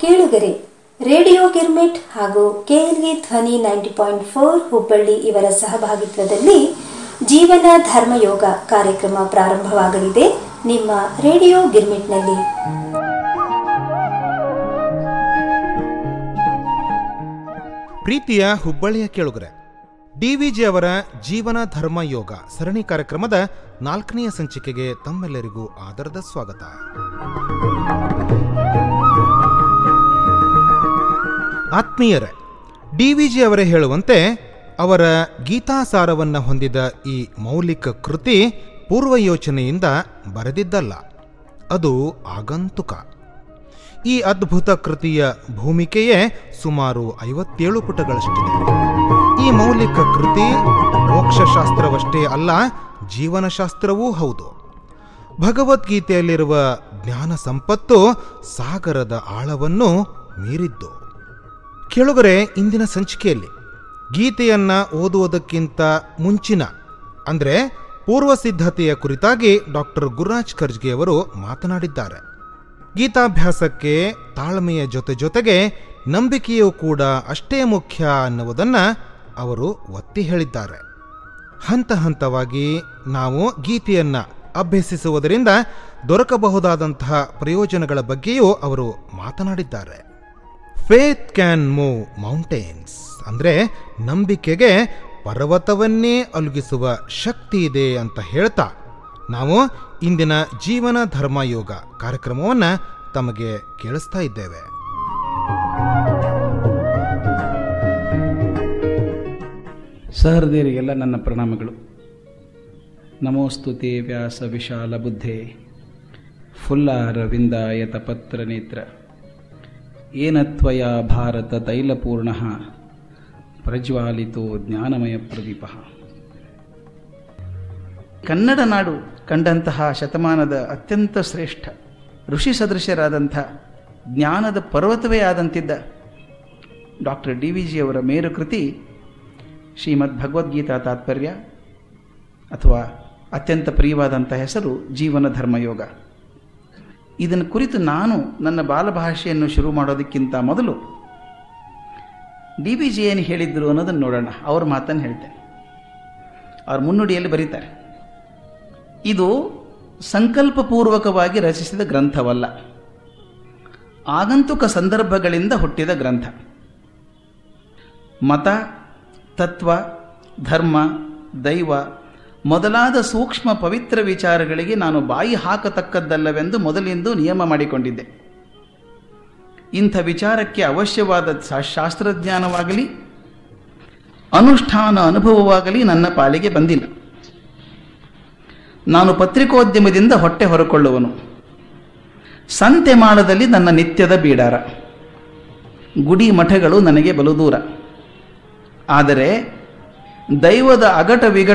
ಕೇಳುಗರೆ ರೇಡಿಯೋ ಗಿರ್ಮಿಟ್ ಹಾಗೂ ಕೆಎಲ್ವಿ ಧ್ವನಿ ನೈಂಟಿ ಪಾಯಿಂಟ್ ಫೋರ್ ಹುಬ್ಬಳ್ಳಿ ಇವರ ಸಹಭಾಗಿತ್ವದಲ್ಲಿ ಜೀವನ ಧರ್ಮಯೋಗ ಕಾರ್ಯಕ್ರಮ ಪ್ರಾರಂಭವಾಗಲಿದೆ ನಿಮ್ಮ ರೇಡಿಯೋ ಗಿರ್ಮಿಟ್ನಲ್ಲಿ ಪ್ರೀತಿಯ ಹುಬ್ಬಳ್ಳಿಯ ಕೇಳುಗರೆ ಡಿವಿಜಿ ಅವರ ಜೀವನ ಧರ್ಮ ಯೋಗ ಸರಣಿ ಕಾರ್ಯಕ್ರಮದ ನಾಲ್ಕನೆಯ ಸಂಚಿಕೆಗೆ ತಮ್ಮೆಲ್ಲರಿಗೂ ಆದರದ ಸ್ವಾಗತ ಆತ್ಮೀಯರೇ ಡಿವಿಜಿ ಅವರೇ ಹೇಳುವಂತೆ ಅವರ ಗೀತಾಸಾರವನ್ನು ಹೊಂದಿದ ಈ ಮೌಲಿಕ ಕೃತಿ ಪೂರ್ವಯೋಚನೆಯಿಂದ ಬರೆದಿದ್ದಲ್ಲ ಅದು ಆಗಂತುಕ ಈ ಅದ್ಭುತ ಕೃತಿಯ ಭೂಮಿಕೆಯೇ ಸುಮಾರು ಐವತ್ತೇಳು ಪುಟಗಳಷ್ಟಿದೆ ಈ ಮೌಲಿಕ ಕೃತಿ ಮೋಕ್ಷಶಾಸ್ತ್ರವಷ್ಟೇ ಅಲ್ಲ ಜೀವನಶಾಸ್ತ್ರವೂ ಹೌದು ಭಗವದ್ಗೀತೆಯಲ್ಲಿರುವ ಜ್ಞಾನ ಸಂಪತ್ತು ಸಾಗರದ ಆಳವನ್ನು ಮೀರಿದ್ದು ಕೆಳಗರೆ ಇಂದಿನ ಸಂಚಿಕೆಯಲ್ಲಿ ಗೀತೆಯನ್ನ ಓದುವುದಕ್ಕಿಂತ ಮುಂಚಿನ ಅಂದರೆ ಪೂರ್ವ ಸಿದ್ಧತೆಯ ಕುರಿತಾಗಿ ಡಾಕ್ಟರ್ ಗುರುರಾಜ್ ಖರ್ಜ್ಗೆ ಅವರು ಮಾತನಾಡಿದ್ದಾರೆ ಗೀತಾಭ್ಯಾಸಕ್ಕೆ ತಾಳ್ಮೆಯ ಜೊತೆ ಜೊತೆಗೆ ನಂಬಿಕೆಯೂ ಕೂಡ ಅಷ್ಟೇ ಮುಖ್ಯ ಅನ್ನುವುದನ್ನು ಅವರು ಒತ್ತಿ ಹೇಳಿದ್ದಾರೆ ಹಂತ ಹಂತವಾಗಿ ನಾವು ಗೀತೆಯನ್ನ ಅಭ್ಯಸಿಸುವುದರಿಂದ ದೊರಕಬಹುದಾದಂತಹ ಪ್ರಯೋಜನಗಳ ಬಗ್ಗೆಯೂ ಅವರು ಮಾತನಾಡಿದ್ದಾರೆ ಫೇತ್ ಕ್ಯಾನ್ ಮೂವ್ ಮೌಂಟೇನ್ಸ್ ಅಂದರೆ ನಂಬಿಕೆಗೆ ಪರ್ವತವನ್ನೇ ಅಲುಗಿಸುವ ಶಕ್ತಿ ಇದೆ ಅಂತ ಹೇಳ್ತಾ ನಾವು ಇಂದಿನ ಜೀವನ ಧರ್ಮ ಯೋಗ ಕಾರ್ಯಕ್ರಮವನ್ನು ತಮಗೆ ಕೇಳಿಸ್ತಾ ಇದ್ದೇವೆ ಸಹೃದಯರಿಗೆಲ್ಲ ನನ್ನ ಪ್ರಣಾಮಗಳು ನಮೋಸ್ತುತೆ ವ್ಯಾಸ ವಿಶಾಲ ಬುದ್ಧೆ ಫುಲ್ಲಾರವಿಂದಾಯತ ಪತ್ರ ನೇತ್ರ ಏನತ್ವಯ ಭಾರತ ತೈಲಪೂರ್ಣ ಪ್ರಜ್ವಾಲಿತೋ ಜ್ಞಾನಮಯ ಪ್ರದೀಪ ಕನ್ನಡ ನಾಡು ಕಂಡಂತಹ ಶತಮಾನದ ಅತ್ಯಂತ ಶ್ರೇಷ್ಠ ಋಷಿ ಸದೃಶ್ಯರಾದಂಥ ಜ್ಞಾನದ ಪರ್ವತವೇ ಆದಂತಿದ್ದ ಡಾಕ್ಟರ್ ಡಿ ವಿ ಜಿಯವರ ಮೇರು ಕೃತಿ ಶ್ರೀಮದ್ ಭಗವದ್ಗೀತಾ ತಾತ್ಪರ್ಯ ಅಥವಾ ಅತ್ಯಂತ ಪ್ರಿಯವಾದಂಥ ಹೆಸರು ಜೀವನ ಧರ್ಮಯೋಗ ಇದನ್ನು ಕುರಿತು ನಾನು ನನ್ನ ಬಾಲಭಾಷೆಯನ್ನು ಶುರು ಮಾಡೋದಕ್ಕಿಂತ ಮೊದಲು ಡಿ ಬಿ ಜಿ ಏನು ಹೇಳಿದ್ರು ಅನ್ನೋದನ್ನು ನೋಡೋಣ ಅವ್ರ ಮಾತನ್ನು ಹೇಳ್ತೇನೆ ಅವ್ರ ಮುನ್ನುಡಿಯಲ್ಲಿ ಬರೀತಾರೆ ಇದು ಸಂಕಲ್ಪಪೂರ್ವಕವಾಗಿ ರಚಿಸಿದ ಗ್ರಂಥವಲ್ಲ ಆಗಂತುಕ ಸಂದರ್ಭಗಳಿಂದ ಹುಟ್ಟಿದ ಗ್ರಂಥ ಮತ ತತ್ವ ಧರ್ಮ ದೈವ ಮೊದಲಾದ ಸೂಕ್ಷ್ಮ ಪವಿತ್ರ ವಿಚಾರಗಳಿಗೆ ನಾನು ಬಾಯಿ ಹಾಕತಕ್ಕದ್ದಲ್ಲವೆಂದು ಮೊದಲಿಂದು ನಿಯಮ ಮಾಡಿಕೊಂಡಿದ್ದೆ ಇಂಥ ವಿಚಾರಕ್ಕೆ ಅವಶ್ಯವಾದ ಶಾಸ್ತ್ರಜ್ಞಾನವಾಗಲಿ ಅನುಷ್ಠಾನ ಅನುಭವವಾಗಲಿ ನನ್ನ ಪಾಲಿಗೆ ಬಂದಿಲ್ಲ ನಾನು ಪತ್ರಿಕೋದ್ಯಮದಿಂದ ಹೊಟ್ಟೆ ಹೊರಕೊಳ್ಳುವನು ಸಂತೆ ಮಾಡದಲ್ಲಿ ನನ್ನ ನಿತ್ಯದ ಬೀಡಾರ ಗುಡಿ ಮಠಗಳು ನನಗೆ ಬಲು ದೂರ ಆದರೆ ದೈವದ ಅಗಟ ವಿಗಟ